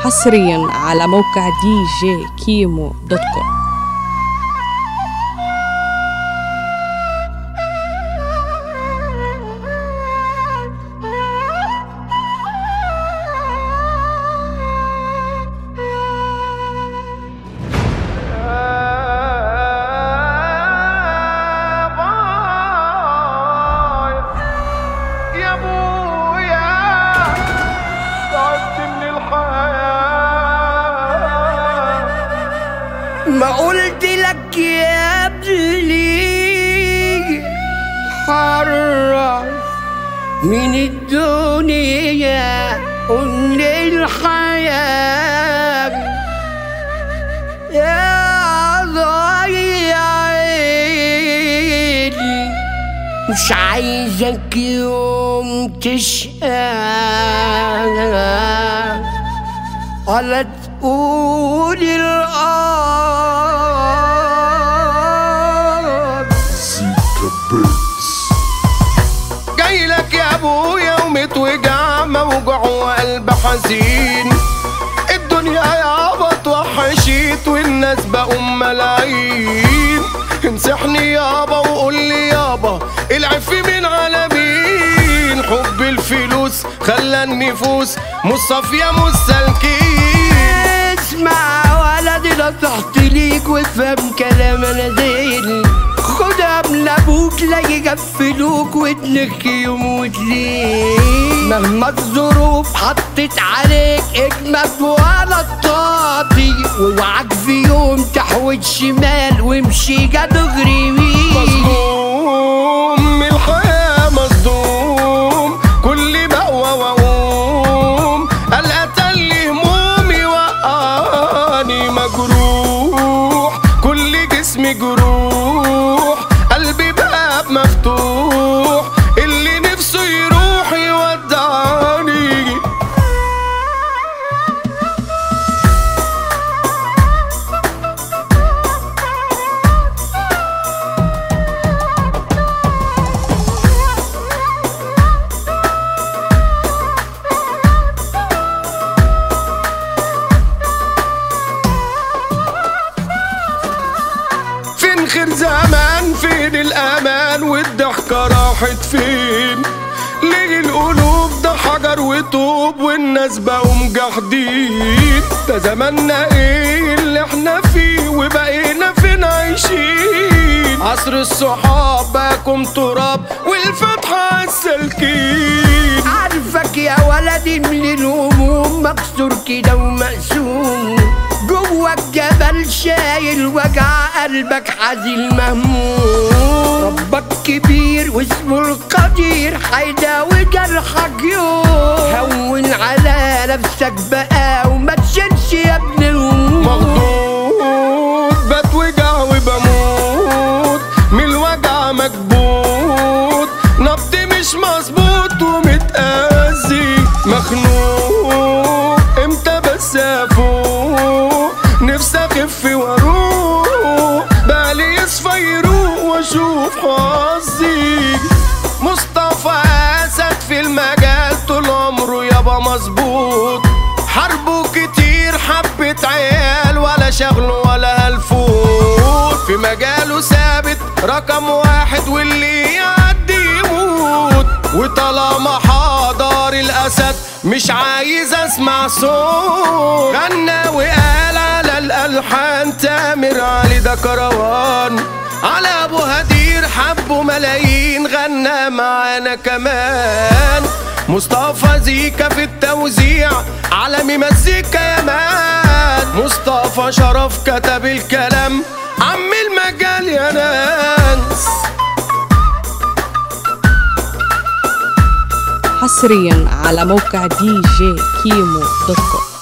حصريا على موقع دي جي كيمو دوت كوم يا ابويا تعبت من الحياة ما قلت لك يا ابني حرر من الدنيا ومن الحياة يا ضيع عيني مش عايزك يوم تشقى ولا تقول الأرض جاي لك يا ابويا ومتوجع موجوع وقلب حزين الدنيا يابا توحشيت والناس بقوا ملايين امسحني يابا وقول لي يابا العف من على مين حب الفلوس خلى النفوس مش صافية مش سالكين اسمع ولدي نصحت ليك وافهم كلام انا زين خدها من ابوك لا يغفلوك وتنك يوم وتلين مهما الظروف حطت عليك اجمد ولا الطاطي واوعك في يوم تحوت شمال وامشي دغري يمين مصدوم من الحياة مصدوم كل بقوى واقوم القتل لي همومي وقاني مجروح كل جسمي جروح قلبي باب مفتوح اللي نفسه يروح يودعني فين خير زمان فين الامان والضحكة راحت فين ليه القلوب ده حجر وطوب والناس بقوا مجحدين ده زماننا ايه اللي احنا فيه وبقينا فين عايشين عصر الصحاب باكم تراب والفتحة السلكين عارفك يا ولدي من الهموم مكسور كده ومقسوم جواك جبل شايل وجع قلبك حزين مهموم ربك كبير واسمه القدير هيداوي جرحك يوم هون على نفسك بقى وما تشيلش يا ابن الهموم مخضوض بتوجع وبموت من الوجع مكبوت نبضي مش مظبوط ومتأذي مخنوق امتى بس افوق نفسي اخف واروق بالي يصفى يروق واشوف حظي مصطفى اسد في المجال طول عمره يابا مظبوط حاربه كتير حبة عيال ولا شغله ولا هلفوت في مجاله ثابت رقم واحد واللي يعدي يموت وطالما حضر الاسد مش عايز اسمع صوت غنى وقال على الالحان تامر علي ده كروان على ابو هدير حبه ملايين غنى معانا كمان مصطفى زيكا في التوزيع عالمي مزيكا يا مان مصطفى شرف كتب الكلام عم المجال يا ناس حصريا على موقع دي جي كيمو دوت كوم